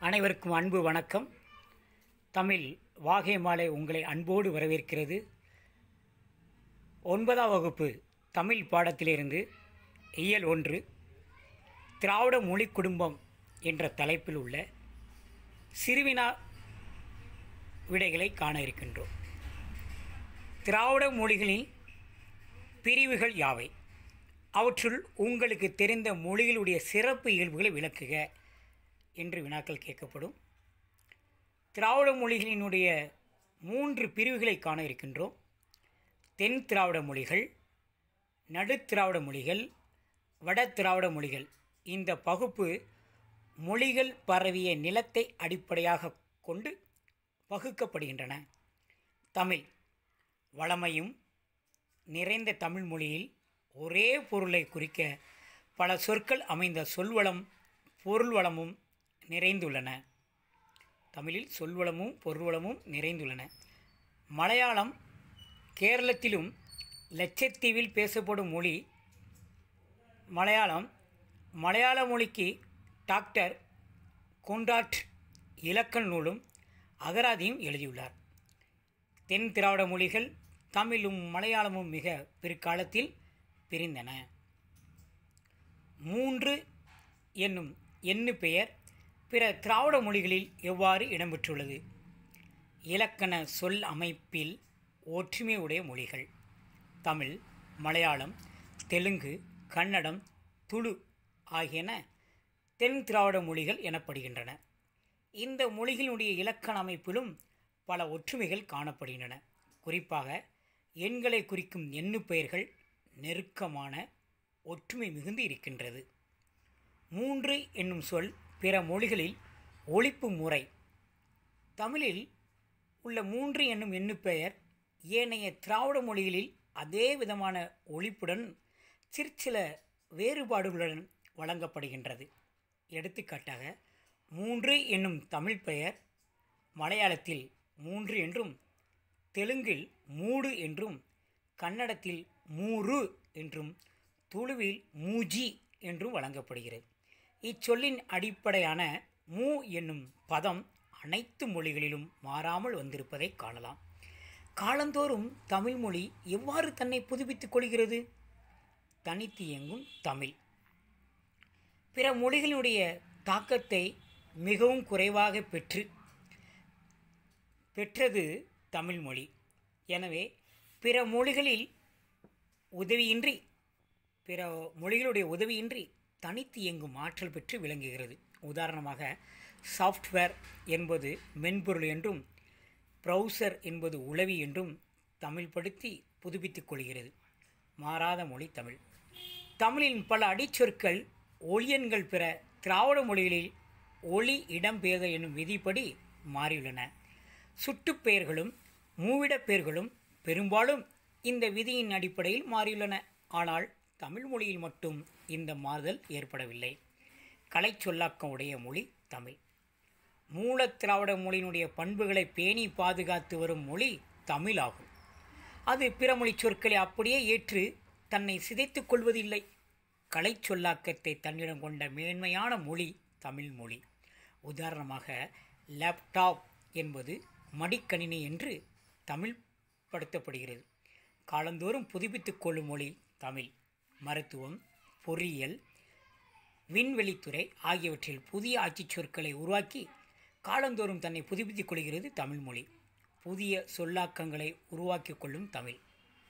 அனைவருக்கும் அன்பு வணக்கம் தமிழ் வாகை மாலை உங்களை அன்போடு வரவேற்கிறது ஒன்பதாம் வகுப்பு தமிழ் பாடத்திலிருந்து இயல் ஒன்று திராவிட மொழி குடும்பம் என்ற தலைப்பில் உள்ள சிறுவினா விடைகளை காண இருக்கின்றோம் திராவிட மொழிகளின் பிரிவுகள் யாவை அவற்றுள் உங்களுக்கு தெரிந்த மொழிகளுடைய சிறப்பு இயல்புகளை விளக்குக என்று வினாக்கள் கேட்கப்படும் திராவிட மொழிகளினுடைய மூன்று பிரிவுகளை காண இருக்கின்றோம் தென் திராவிட மொழிகள் நடு திராவிட மொழிகள் வட திராவிட மொழிகள் இந்த பகுப்பு மொழிகள் பரவிய நிலத்தை அடிப்படையாக கொண்டு பகுக்கப்படுகின்றன தமிழ் வளமையும் நிறைந்த தமிழ் மொழியில் ஒரே பொருளை குறிக்க பல சொற்கள் அமைந்த சொல்வளம் பொருள் வளமும் நிறைந்துள்ளன தமிழில் சொல்வளமும் பொருள்வளமும் நிறைந்துள்ளன மலையாளம் கேரளத்திலும் லட்சத்தீவில் பேசப்படும் மொழி மலையாளம் மலையாள மொழிக்கு டாக்டர் கொண்டாட் இலக்கண நூலும் அகராதியும் எழுதியுள்ளார் தென் திராவிட மொழிகள் தமிழும் மலையாளமும் மிக பிற்காலத்தில் பிரிந்தன மூன்று என்னும் எண்ணு பெயர் பிற திராவிட மொழிகளில் எவ்வாறு இடம்பெற்றுள்ளது இலக்கண சொல் அமைப்பில் ஒற்றுமை உடைய மொழிகள் தமிழ் மலையாளம் தெலுங்கு கன்னடம் துளு ஆகியன தென் திராவிட மொழிகள் எனப்படுகின்றன இந்த மொழிகளுடைய இலக்கண அமைப்பிலும் பல ஒற்றுமைகள் காணப்படுகின்றன குறிப்பாக எண்களை குறிக்கும் எண்ணு பெயர்கள் நெருக்கமான ஒற்றுமை மிகுந்து இருக்கின்றது மூன்று என்னும் சொல் பிற மொழிகளில் ஒழிப்பு முறை தமிழில் உள்ள மூன்று என்னும் எண்ணு பெயர் ஏனைய திராவிட மொழிகளில் அதே விதமான ஒழிப்புடன் சிற்சில வேறுபாடுகளுடன் வழங்கப்படுகின்றது எடுத்துக்காட்டாக மூன்று என்னும் தமிழ் பெயர் மலையாளத்தில் மூன்று என்றும் தெலுங்கில் மூடு என்றும் கன்னடத்தில் மூரு என்றும் துளுவில் மூஜி என்றும் வழங்கப்படுகிறது இச்சொல்லின் அடிப்படையான மூ என்னும் பதம் அனைத்து மொழிகளிலும் மாறாமல் வந்திருப்பதை காணலாம் காலந்தோறும் தமிழ் மொழி எவ்வாறு தன்னை புதுப்பித்துக் கொள்கிறது தனித்து இயங்கும் தமிழ் பிற மொழிகளினுடைய தாக்கத்தை மிகவும் குறைவாக பெற்று பெற்றது தமிழ் மொழி எனவே பிற மொழிகளில் உதவியின்றி பிற மொழிகளுடைய உதவியின்றி தனித்து இயங்கும் ஆற்றல் பெற்று விளங்குகிறது உதாரணமாக சாஃப்ட்வேர் என்பது மென்பொருள் என்றும் ப்ரௌசர் என்பது உளவி என்றும் தமிழ் படுத்தி புதுப்பித்துக் கொள்கிறது மாறாத மொழி தமிழ் தமிழின் பல அடிச்சொற்கள் ஒளியன்கள் பிற திராவிட மொழிகளில் ஒளி இடம்பெயர்த என்னும் விதிப்படி மாறியுள்ளன சுட்டுப்பெயர்களும் மூவிடப் பெயர்களும் பெரும்பாலும் இந்த விதியின் அடிப்படையில் மாறியுள்ளன ஆனால் தமிழ் மொழியில் மட்டும் இந்த மாறுதல் ஏற்படவில்லை கலை சொல்லாக்கம் உடைய மொழி தமிழ் மூலத் திராவிட மொழியினுடைய பண்புகளை பேணி பாதுகாத்து வரும் மொழி தமிழ் ஆகும் அது பிற மொழி சொற்களை அப்படியே ஏற்று தன்னை சிதைத்துக் கொள்வதில்லை கலை சொல்லாக்கத்தை தன்னிடம் கொண்ட மேன்மையான மொழி தமிழ் மொழி உதாரணமாக லேப்டாப் என்பது மடிக்கணினி என்று தமிழ் படுத்தப்படுகிறது காலந்தோறும் புதுப்பித்துக் கொள்ளும் மொழி தமிழ் மருத்துவம் பொறியியல் விண்வெளித்துறை ஆகியவற்றில் புதிய ஆட்சிச் சொற்களை உருவாக்கி காலந்தோறும் தன்னை புதுப்பித்துக் கொள்கிறது தமிழ் மொழி புதிய சொல்லாக்கங்களை உருவாக்கி கொள்ளும் தமிழ்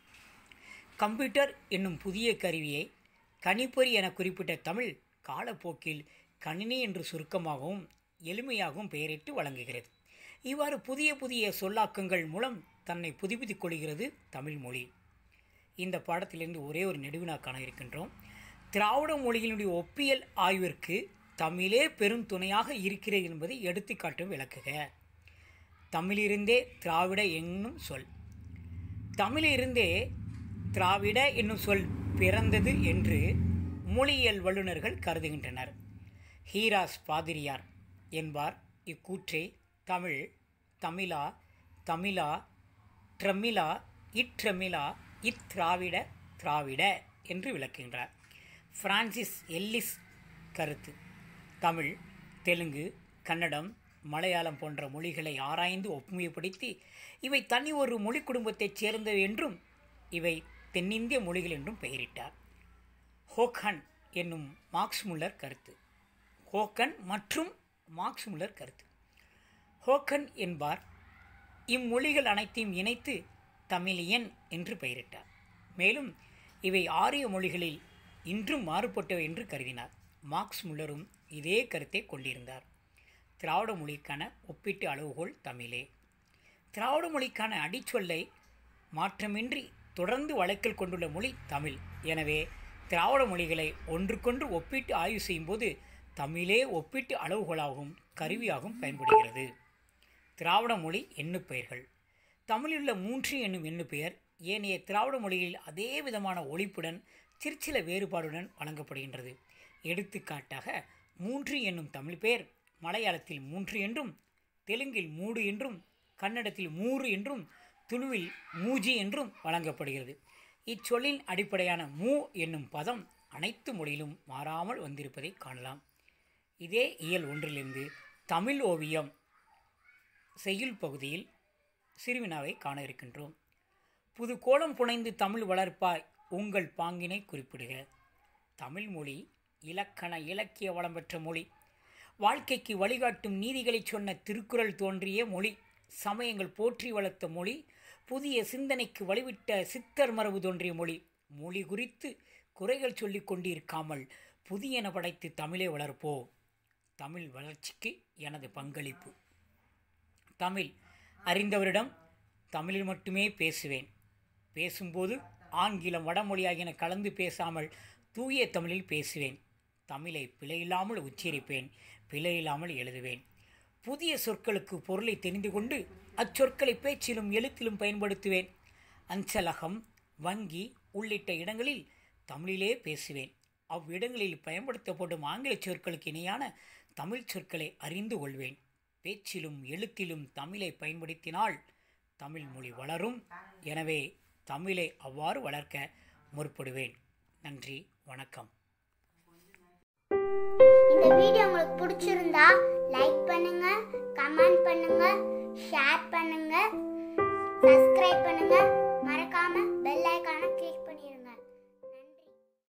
கம்ப்யூட்டர் என்னும் புதிய கருவியை கணிப்பொறி என குறிப்பிட்ட தமிழ் காலப்போக்கில் கணினி என்று சுருக்கமாகவும் எளிமையாகவும் பெயரிட்டு வழங்குகிறது இவ்வாறு புதிய புதிய சொல்லாக்கங்கள் மூலம் தன்னை புதுப்பித்துக் கொள்கிறது தமிழ் மொழி இந்த பாடத்திலிருந்து ஒரே ஒரு நெடுவினா காண இருக்கின்றோம் திராவிட மொழியினுடைய ஒப்பியல் ஆய்விற்கு தமிழே பெரும் துணையாக இருக்கிறது என்பதை எடுத்துக்காட்டும் விளக்குக தமிழிருந்தே திராவிட என்னும் சொல் தமிழிருந்தே திராவிட என்னும் சொல் பிறந்தது என்று மொழியியல் வல்லுநர்கள் கருதுகின்றனர் ஹீராஸ் பாதிரியார் என்பார் இக்கூற்றை தமிழ் தமிழா தமிழா ட்ரமிழா இட்ரமிழா இத்திராவிட திராவிட என்று விளக்குகின்றார் பிரான்சிஸ் எல்லிஸ் கருத்து தமிழ் தெலுங்கு கன்னடம் மலையாளம் போன்ற மொழிகளை ஆராய்ந்து ஒப்புமைப்படுத்தி இவை தனி ஒரு மொழி குடும்பத்தைச் சேர்ந்தவை என்றும் இவை தென்னிந்திய மொழிகள் என்றும் பெயரிட்டார் ஹோக்கன் என்னும் மார்க்ஸ் முல்லர் கருத்து ஹோக்கன் மற்றும் மார்க்ஸ் முல்லர் கருத்து ஹோக்கன் என்பார் இம்மொழிகள் அனைத்தையும் இணைத்து தமிழியன் என்று பெயரிட்டார் மேலும் இவை ஆரிய மொழிகளில் இன்றும் மாறுபட்டவை என்று கருதினார் மார்க்ஸ் முல்லரும் இதே கருத்தை கொண்டிருந்தார் திராவிட மொழிக்கான ஒப்பீட்டு அளவுகோல் தமிழே திராவிட மொழிக்கான அடிச்சொல்லை மாற்றமின்றி தொடர்ந்து வழக்கில் கொண்டுள்ள மொழி தமிழ் எனவே திராவிட மொழிகளை ஒன்றுக்கொன்று ஒப்பிட்டு ஆய்வு செய்யும்போது தமிழே ஒப்பீட்டு அளவுகோலாகவும் கருவியாகவும் பயன்படுகிறது திராவிட மொழி எண்ணுப்பெயர்கள் தமிழிலுள்ள மூன்று என்னும் எண்ணுப்பெயர் ஏனைய திராவிட மொழிகளில் அதே விதமான ஒழிப்புடன் சிற்சில வேறுபாடுடன் வழங்கப்படுகின்றது எடுத்துக்காட்டாக மூன்று என்னும் தமிழ் பெயர் மலையாளத்தில் மூன்று என்றும் தெலுங்கில் மூடு என்றும் கன்னடத்தில் மூறு என்றும் துளுவில் மூஜி என்றும் வழங்கப்படுகிறது இச்சொல்லின் அடிப்படையான மூ என்னும் பதம் அனைத்து மொழியிலும் மாறாமல் வந்திருப்பதை காணலாம் இதே இயல் ஒன்றிலிருந்து தமிழ் ஓவியம் செய்யுள் பகுதியில் சிறுவினாவை காண இருக்கின்றோம் புது கோலம் புனைந்து தமிழ் வளர்ப்பாய் உங்கள் பாங்கினை குறிப்பிடுக தமிழ் மொழி இலக்கண இலக்கிய வளம் பெற்ற மொழி வாழ்க்கைக்கு வழிகாட்டும் நீதிகளைச் சொன்ன திருக்குறள் தோன்றிய மொழி சமயங்கள் போற்றி வளர்த்த மொழி புதிய சிந்தனைக்கு வழிவிட்ட சித்தர் மரபு தோன்றிய மொழி மொழி குறித்து குறைகள் சொல்லிக் கொண்டிருக்காமல் புதியன படைத்து தமிழை வளர்ப்போ தமிழ் வளர்ச்சிக்கு எனது பங்களிப்பு தமிழ் அறிந்தவரிடம் தமிழில் மட்டுமே பேசுவேன் பேசும்போது ஆங்கிலம் வடமொழி ஆகியன கலந்து பேசாமல் தூய தமிழில் பேசுவேன் தமிழை பிழையில்லாமல் உச்சரிப்பேன் பிழையில்லாமல் எழுதுவேன் புதிய சொற்களுக்கு பொருளை தெரிந்து கொண்டு அச்சொற்களை பேச்சிலும் எழுத்திலும் பயன்படுத்துவேன் அஞ்சலகம் வங்கி உள்ளிட்ட இடங்களில் தமிழிலே பேசுவேன் அவ்விடங்களில் பயன்படுத்தப்படும் ஆங்கில சொற்களுக்கு இணையான தமிழ் சொற்களை அறிந்து கொள்வேன் பேச்சிலும் எழுத்திலும் தமிழை பயன்படுத்தினால் தமிழ் மொழி வளரும் எனவே தமிழை அவ்வாறு வளர்க்க முற்படுவேன் நன்றி வணக்கம் இந்த வீடியோ உங்களுக்கு பிடிச்சிருந்தா லைக் பண்ணுங்க கமெண்ட் பண்ணுங்க ஷேர் பண்ணுங்க சப்ஸ்கிரைப் பண்ணுங்க மறக்காம பெல் ஐகான்